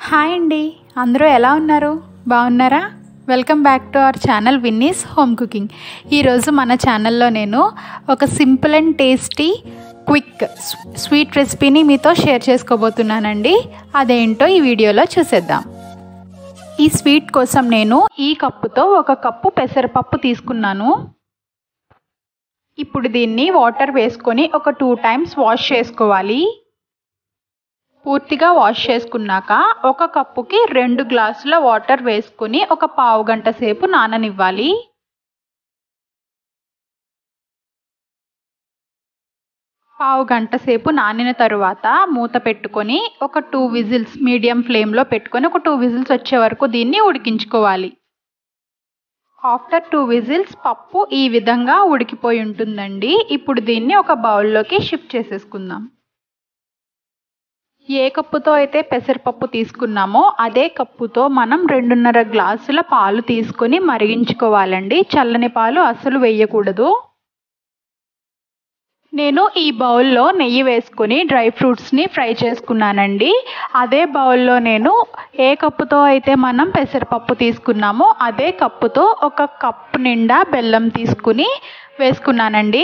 hi అండి అందరూ ఎలా ఉన్నారు బాగున్నారా welcome back to our channel Vinnie's home cooking ఈరోజు మన ఛానల్లో నేను ఒక simple and tasty quick sweet రెసిపీని మీతో షేర్ చేసుకోబోతున్నానండి అదేంటో ఈ వీడియోలో చూసేద్దాం ఈ స్వీట్ కోసం నేను ఈ కప్పుతో ఒక కప్పు పెసరపప్పు తీసుకున్నాను ఇప్పుడు దీన్ని వాటర్ వేసుకొని ఒక టూ టైమ్స్ వాష్ చేసుకోవాలి పూర్తిగా వాష్ చేసుకున్నాక ఒక కప్పుకి రెండు గ్లాసుల వాటర్ వేసుకుని ఒక పావు గంట సేపు నాననివ్వాలి పావు గంట సేపు నానిన తరువాత మూత పెట్టుకొని ఒక టూ విజిల్స్ మీడియం ఫ్లేమ్లో పెట్టుకొని ఒక టూ విజిల్స్ వచ్చే వరకు దీన్ని ఉడికించుకోవాలి ఆఫ్టర్ టూ విజిల్స్ పప్పు ఈ విధంగా ఉడికిపోయి ఉంటుందండి ఇప్పుడు దీన్ని ఒక బౌల్లోకి షిఫ్ట్ చేసేసుకుందాం ఏ కప్పుతో అయితే పెసరపప్పు తీసుకున్నామో అదే కప్పుతో మనం రెండున్నర గ్లాసుల పాలు తీసుకొని మరిగించుకోవాలండి చల్లని పాలు అస్సలు వేయకూడదు నేను ఈ బౌల్లో నెయ్యి వేసుకొని డ్రై ఫ్రూట్స్ని ఫ్రై చేసుకున్నానండి అదే బౌల్లో నేను ఏ కప్పుతో అయితే మనం పెసరపప్పు తీసుకున్నామో అదే కప్పుతో ఒక కప్పు నిండా బెల్లం తీసుకుని వేసుకున్నానండి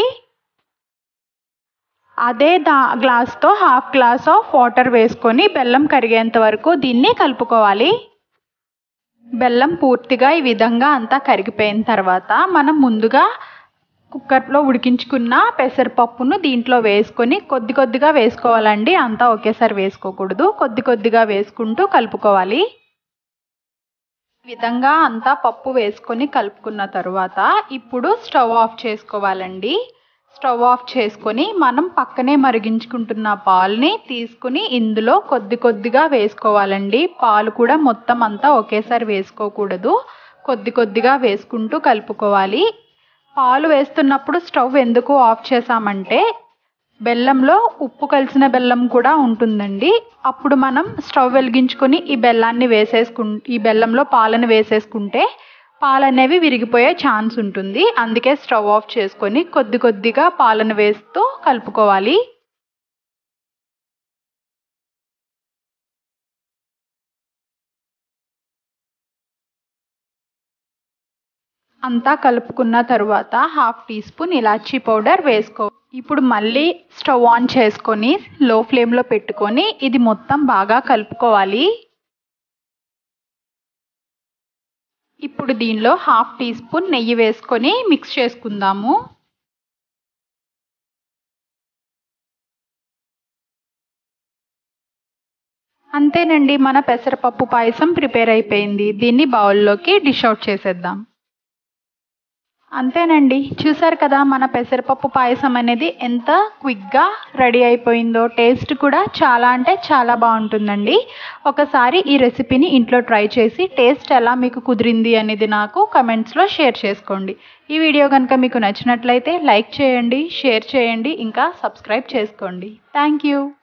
అదే దా గ్లాస్తో హాఫ్ గ్లాస్ ఆఫ్ వాటర్ వేసుకొని బెల్లం కరిగేంత వరకు దీన్ని కలుపుకోవాలి బెల్లం పూర్తిగా ఈ విధంగా అంతా కరిగిపోయిన తర్వాత మనం ముందుగా కుక్కర్లో ఉడికించుకున్న పెసరపప్పును దీంట్లో వేసుకొని కొద్ది కొద్దిగా వేసుకోవాలండి అంతా ఒకేసారి వేసుకోకూడదు కొద్ది కొద్దిగా వేసుకుంటూ కలుపుకోవాలి ఈ విధంగా అంతా పప్పు వేసుకొని కలుపుకున్న తర్వాత ఇప్పుడు స్టవ్ ఆఫ్ చేసుకోవాలండి స్టవ్ ఆఫ్ చేసుకొని మనం పక్కనే మరిగించుకుంటున్న పాలని తీసుకుని ఇందులో కొద్ది కొద్దిగా వేసుకోవాలండి పాలు కూడా మొత్తం అంతా ఒకేసారి వేసుకోకూడదు కొద్ది కొద్దిగా వేసుకుంటూ కలుపుకోవాలి పాలు వేస్తున్నప్పుడు స్టవ్ ఎందుకు ఆఫ్ చేసామంటే బెల్లంలో ఉప్పు కలిసిన బెల్లం కూడా ఉంటుందండి అప్పుడు మనం స్టవ్ వెలిగించుకొని ఈ బెల్లాన్ని వేసేసుకు ఈ బెల్లంలో పాలను వేసేసుకుంటే పాలు అనేవి విరిగిపోయే ఛాన్స్ ఉంటుంది అందుకే స్టవ్ ఆఫ్ చేసుకొని కొద్ది కొద్దిగా పాలను వేస్తూ కలుపుకోవాలి అంతా కలుపుకున్న తరువాత హాఫ్ టీ స్పూన్ ఇలాచీ పౌడర్ వేసుకో ఇప్పుడు మళ్ళీ స్టవ్ ఆన్ చేసుకొని లో ఫ్లేమ్లో పెట్టుకొని ఇది మొత్తం బాగా కలుపుకోవాలి ఇప్పుడు దీనిలో హాఫ్ టీ స్పూన్ నెయ్యి వేసుకొని మిక్స్ చేసుకుందాము అంతేనండి మన పెసరపప్పు పాయసం ప్రిపేర్ అయిపోయింది దీన్ని బౌల్లోకి డిష్ అవుట్ చేసేద్దాం అంతేనండి చూసారు కదా మన పెసరపప్పు పాయసం అనేది ఎంత క్విక్గా రెడీ అయిపోయిందో టేస్ట్ కూడా చాలా అంటే చాలా బాగుంటుందండి ఒకసారి ఈ రెసిపీని ఇంట్లో ట్రై చేసి టేస్ట్ ఎలా మీకు కుదిరింది అనేది నాకు కమెంట్స్లో షేర్ చేసుకోండి ఈ వీడియో కనుక మీకు నచ్చినట్లయితే లైక్ చేయండి షేర్ చేయండి ఇంకా సబ్స్క్రైబ్ చేసుకోండి థ్యాంక్ యూ